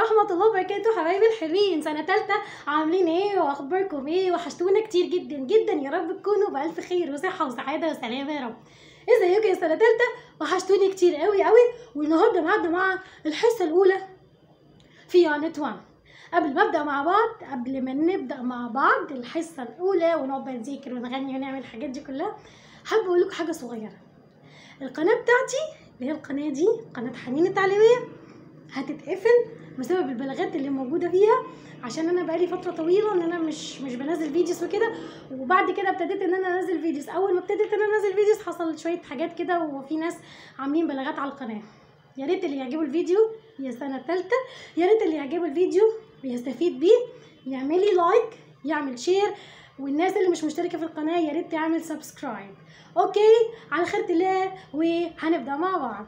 ورحمة الله وبركاته حبايبي الحلوين سنة تالتة عاملين ايه واخباركم ايه وحشتونا كتير جدا جدا يا رب تكونوا بألف خير وصحة وسعادة وسلامة يا رب ازيكم يا سنة تالتة وحشتوني كتير قوي قوي والنهارده معانا مع الحصة الأولى في يونت 1 قبل ما ابدا مع بعض قبل ما نبدا مع بعض الحصه الاولى ونقعد بقى نذاكر ونغني ونعمل الحاجات دي كلها حابه اقول لكم حاجه صغيره القناه بتاعتي اللي هي القناه دي قناه حنين التعليميه هتتقفل بسبب البلاغات اللي موجوده فيها عشان انا بقالي فتره طويله ان انا مش مش بنزل فيديوز وكده وبعد كده ابتديت ان انا انزل فيديوز اول ما ابتديت ان انا انزل فيديوز حصل شويه حاجات كده وفي ناس عاملين بلاغات على القناه يا ريت اللي يعجبه الفيديو يا سنه تالتة يا ريت اللي يعجبه الفيديو ويستفيد بيه يعمل لي لايك يعمل شير والناس اللي مش مشتركه في القناه يا ريت تعمل سبسكرايب اوكي على خيرة الله وهنبدا مع بعض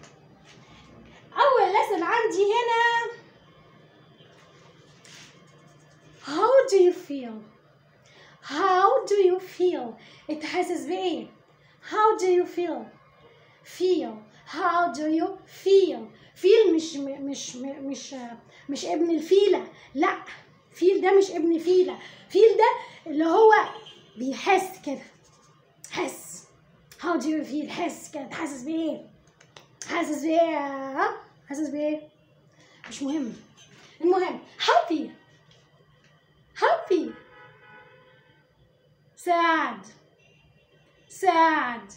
اول لسن عندي هنا how do you feel how do you feel انت حاسس بايه how do you feel feel how do you feel feel مش مش مش مش ابن الفيلة لا فيل ده مش ابن فيلة فيل ده اللي هو بيحس كده حس how do you feel حس كده حاسس بايه حاسس بايه ها حاسس بايه مش مهم المهم happy happy sad sad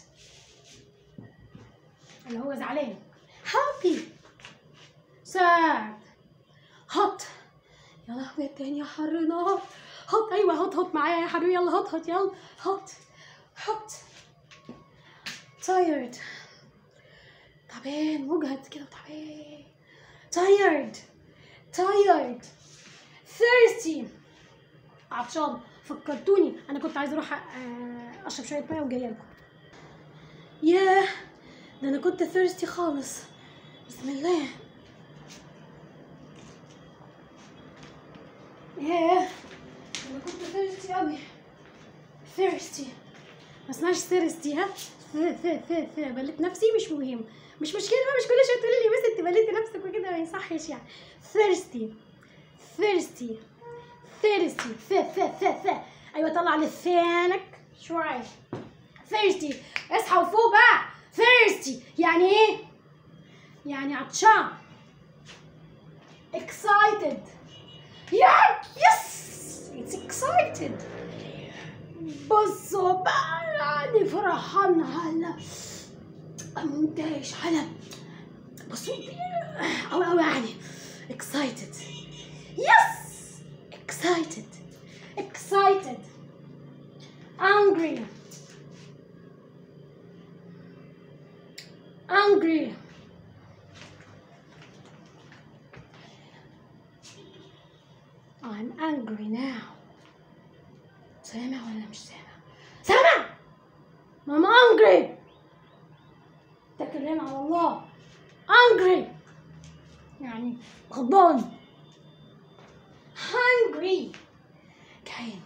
اللي هو زعلان happy sad hot يا لهوي الدنيا حر نار هوت ايوه هوت هوت معايا يا حبيبي يلا هوت هوت يلا هوت هوت tired تعبان مجهد كده تعبان tired tired thirsty عطشان فكرتوني انا كنت عايزه اروح آه، اشرب شويه ميه وجايه لكم ياه ده انا كنت thirsty خالص بسم الله ياه انا كنت thirsty قوي thirsty ما اسمهاش thirsty ها ث ث ث ث بلت نفسي مش مهم مش مشكله بقى مش كل شويه تقولي لي بس انت بليتي نفسك وكده ما يصحش يعني thirsty thirsty thirsty ث ث ث ث ايوه طلع لسانك شويه thirsty اصحى وفوق بقى thirsty يعني ايه يعني عطشان excited yeah yes it's excited بصوا بقى يعني فرحان هلا مندهش هلا بصوا أوي أوي يعني excited yes excited excited angry angry I'm angry now سامع ولا مش سامع؟ سامع! I'm angry تكلم على الله angry يعني غضبان hungry كاين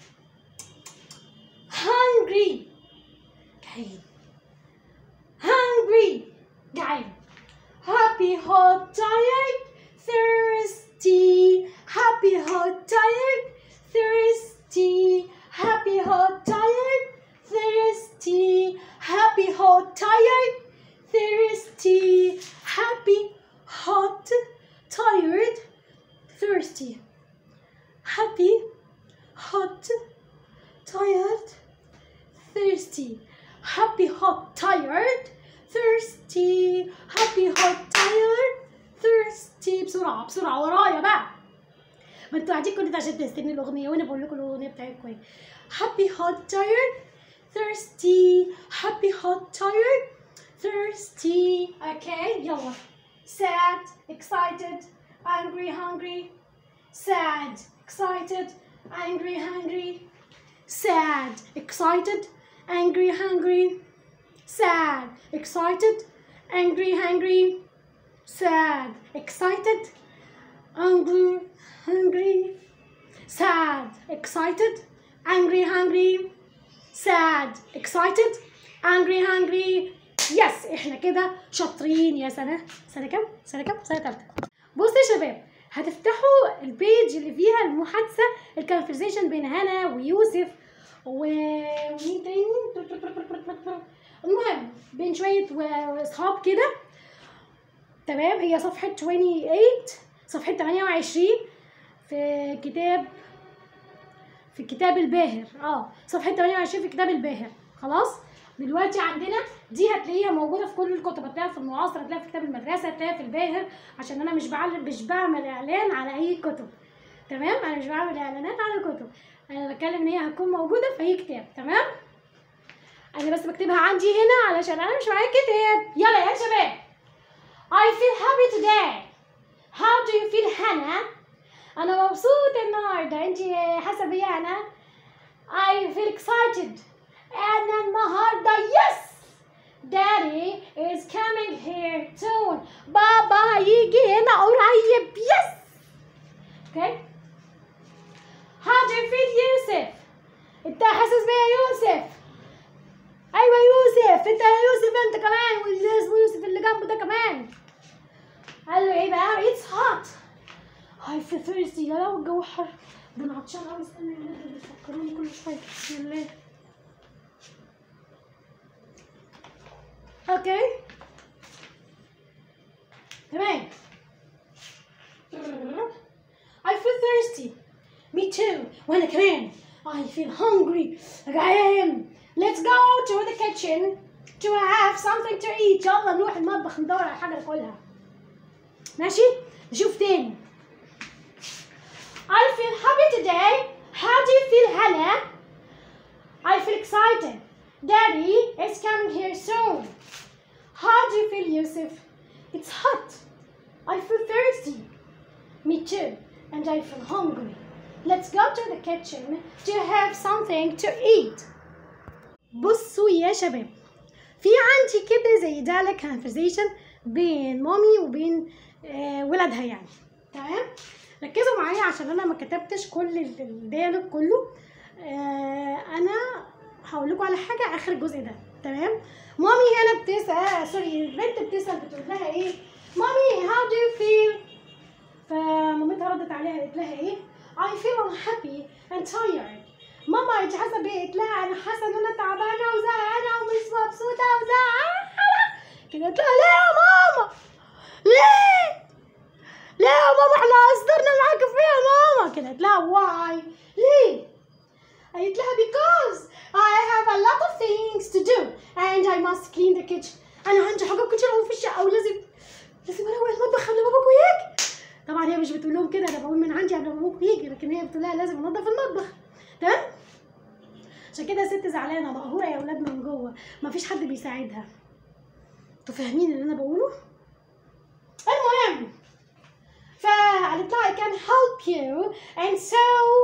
hungry كاين hungry جعان happy hot tired thirsty happy hot tired thirsty happy hot tired thirsty happy hot tired thirsty happy hot tired thirsty happy hot tired thirsty happy hot tired thirsty happy hot tired thirsty بسرعة بسرعة ورايا بقى ما انتوا قاعدين كل ده عشان تستنوا الأغنية وأنا بقول لكم الأغنية بتاعتكم ايه happy hot tired thirsty happy hot tired thirsty okay يلا sad excited angry hungry sad excited angry hungry sad excited angry hungry sad excited angry hungry sad excited angry hungry sad excited angry hungry sad excited angry hungry يس احنا كده شاطرين يا سنه سنه كام سنه كام سنه تالته بصوا يا شباب هتفتحوا البيج اللي فيها المحادثه الكونفرزيشن بين هنا ويوسف و- ومين تاني المهم بين شويه و- واصحاب كده تمام هي صفحه 28 صفحه 28 في كتاب في كتاب الباهر اه صفحه 28 في كتاب الباهر خلاص دلوقتي عندنا دي هتلاقيها موجوده في كل الكتب هتلاقيها في المعاصر هتلاقيها في كتاب المدرسه هتلاقيها في الباهر عشان انا مش بعلم مش بعمل اعلان على اي كتب تمام انا مش بعمل اعلانات على كتب انا بتكلم ان هي هتكون موجوده في اي كتاب تمام انا بس بكتبها عندي هنا علشان انا مش معايا كتاب يلا يا شباب I feel happy today How do you feel هنا انا مبسوط النهارده انت حاسه بيا انا I feel excited انا النهارده yes Daddy is coming here soon بابا هيجي هنا قريب yes okay How do you feel يوسف انت حاسس بيا يا يوسف ايوه يوسف انت يا يوسف انت كمان واللي اسمه يوسف اللي جنبه ده كمان قال له ايه بقى it's hot I feel thirsty يا لو الجو حر ده انا عطشان قوي استنى اللي بيفكروني كل شويه بسم الله اوكي تمام I feel thirsty me too وانا كمان I feel hungry جعان let's go to the kitchen to have something to eat يلا نروح المطبخ ندور على حاجه ناكلها ماشي نشوف تاني I feel happy today how do you feel Hannah I feel excited Daddy is coming here soon how do you feel Yusuf it's hot I feel thirsty me too and I feel hungry let's go to the kitchen to have something to eat بصوا يا شباب في عندي كده زي dialect conversation بين مامي وبين آه ولادها يعني تمام ركزوا معايا عشان انا ما كتبتش كل ال- الديالوج كله آه انا هقول لكم على حاجه اخر الجزء ده تمام مامي هنا بتسال سوري البنت بتسال بتقول لها ايه مامي how do you feel فمامتها ردت عليها قالت لها ايه I feel unhappy and tired ماما انت حاسه بايه؟ قالت لها انا حاسه ان انا تعبانه وزهقانه ومش مبسوطه وزهقانه كده قالت لها ليه يا ماما؟ ليه؟ ليه يا ماما احنا قصرنا معاك فيها يا ماما؟ كده قالت لها واي؟ ليه؟ قالت لها because I have a lot of things to do and I must clean the kitchen انا عندي حاجات كتير قوي في الشقه ولازم لازم اروق المطبخ قبل ما بابا يجي طبعا هي مش بتقول لهم كده انا بقول من عندي قبل ما بابا يجي لكن هي بتقول لها لازم انضف المطبخ تمام عشان كده الست زعلانه مقهوره يا اولاد من جوه مفيش حد بيساعدها انتوا فاهمين اللي انا بقوله المهم فقالت لها I can help you and so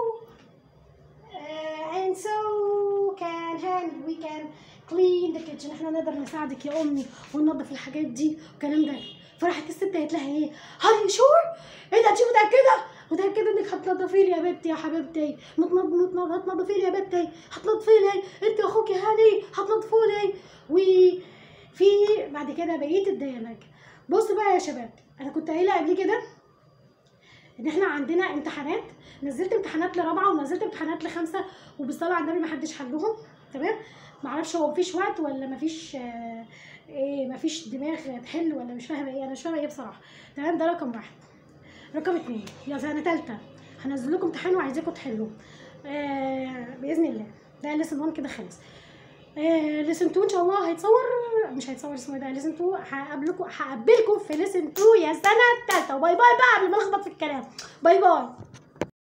uh, and so can and we can clean the kitchen احنا نقدر نساعدك يا امي وننظف الحاجات دي والكلام ده فراحت الست قالت لها ايه هل شور ايه ده انت متاكده متاكده انك هتنضفي لي يا بنتي يا حبيبتي متنض... متنض... هتنضفي لي يا بنتي هتنضفي لي انت واخوك يا هاني هتنضفوا لي وفي بعد كده بقيه الديالوج بصوا بقى يا شباب انا كنت قايله قبل كده ان احنا عندنا امتحانات نزلت امتحانات لرابعه ونزلت امتحانات لخمسه وبالصلاه على النبي ما حدش حلهم تمام معرفش هو مفيش وقت ولا مفيش آه، ايه مفيش دماغ تحل ولا مش فاهمه ايه انا مش فاهمه ايه بصراحه تمام ده رقم واحد رقم اتنين يا سنه تالته هنزل لكم امتحان وعايزاكم تحلوه آه باذن الله ده لسن 1 كده خلص آه لسن 2 ان شاء الله هيتصور مش هيتصور اسمه إيه ده لسن 2 هقابلكم هقابلكم في لسن 2 يا سنه تالته وباي باي بقى قبل ما الخبط في الكلام باي باي